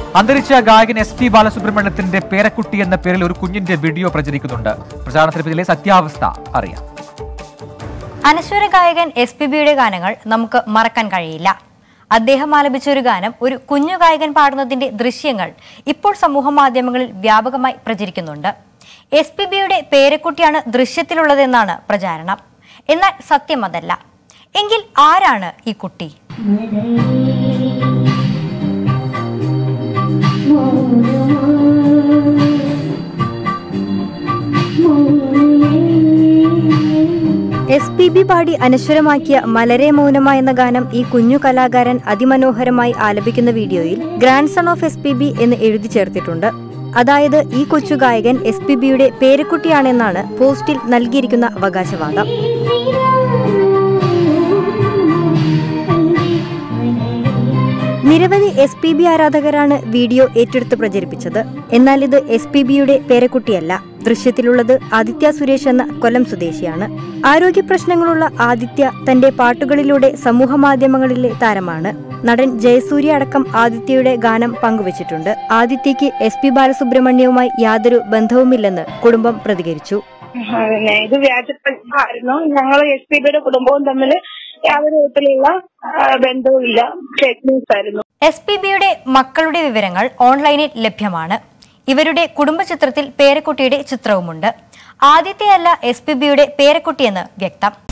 അന്തരിച്ച ഗായകൻ S P ബാലസുബ്രഹ്മണ്യത്തിന്റെ പേരക്കുട്ടി എന്ന പേരിൽ ഒരു കുഞ്ഞിന്റെ വീഡിയോ പ്രചരിക്കുന്നുണ്ട് പ്രചാരണത്തിന് പിന്നിലെ സത്യാവസ്ഥ അറിയാം അനശ്വര ഗായകൻ എസ് പി ബിയുടെ ഗാനങ്ങൾ നമുക്ക് മറക്കാൻ കഴിയില്ല അദ്ദേഹം ആലപിച്ച ഒരു ഗാനം ഒരു കുഞ്ഞു ഗായകൻ പാടുന്നതിന്റെ ദൃശ്യങ്ങൾ ഇപ്പോൾ സമൂഹ മാധ്യമങ്ങളിൽ വ്യാപകമായി പ്രചരിക്കുന്നുണ്ട് എസ് പി ബിയുടെ പേരക്കുട്ടിയാണ് ദൃശ്യത്തിലുള്ളതെന്നാണ് പ്രചാരണം എന്നാൽ സത്യം അതല്ല എങ്കിൽ ആരാണ് ഈ കുട്ടി എസ് പി ബി പാടി അനശ്വരമാക്കിയ മലരെ മൗനമ എന്ന ഗാനം ഈ കുഞ്ഞു കലാകാരൻ അതിമനോഹരമായി ആലപിക്കുന്ന വീഡിയോയിൽ grandson of S P B എന്ന് എഴുതി ചേർത്തിട്ടുണ്ട് അതായത് ഈ കൊച്ചു ഗായകൻ എസ് പി ബിയുടെ പേരക്കുട്ടിയാണെന്നാണ് പോസ്റ്റിൽ നൽകിയിരിക്കുന്ന അവകാശവാദം നിരവധി എസ് പി ബി ആരാധകരാണ് വീഡിയോ ഏറ്റെടുത്ത് പ്രചരിപ്പിച്ചത് എന്നാൽ ഇത് എസ് പി ബിയുടെ പേരക്കുട്ടിയല്ല ദൃശ്യത്തിലുള്ളത് ആദിത്യ സുരേഷ് എന്ന കൊല്ലം സ്വദേശിയാണ് ആരോഗ്യ പ്രശ്നങ്ങളുള്ള ആദിത്യ തന്റെ പാട്ടുകളിലൂടെ സമൂഹ മാധ്യമങ്ങളിലെ താരമാണ് നടൻ ജയസൂര്യ അടക്കം ആദിത്യയുടെ ഗാനം പങ്കുവച്ചിട്ടുണ്ട് ആദിത്യയ്ക്ക് എസ് പി ബാലസുബ്രഹ്മണ്യവുമായി യാതൊരു ബന്ധവുമില്ലെന്ന് കുടുംബം പ്രതികരിച്ചു പിന്നെ ഇത് വ്യാജപ്രചാരമായിരുന്നു ഞങ്ങൾ എസ് പി ബിയുടെ കുടുംബവും തമ്മിൽ യാതൊരു വിധത്തിലുള്ള ആ, ബന്ധവുമില്ല ഫേക്ക് ന്യൂസ് ആയിരുന്നു എസ് പി ബിയുടെ മക്കളുടെ വിവരങ്ങൾ ഓൺലൈനിൽ ലഭ്യമാണ് ഇവരുടെ കുടുംബചിത്രത്തിൽ പേരക്കുട്ടിയുടെ ചിത്രവുമുണ്ട് ആദ്യത്തെയല്ല എസ് പി ബിയുടെ പേരക്കുട്ടിയെന്ന് വ്യക്തം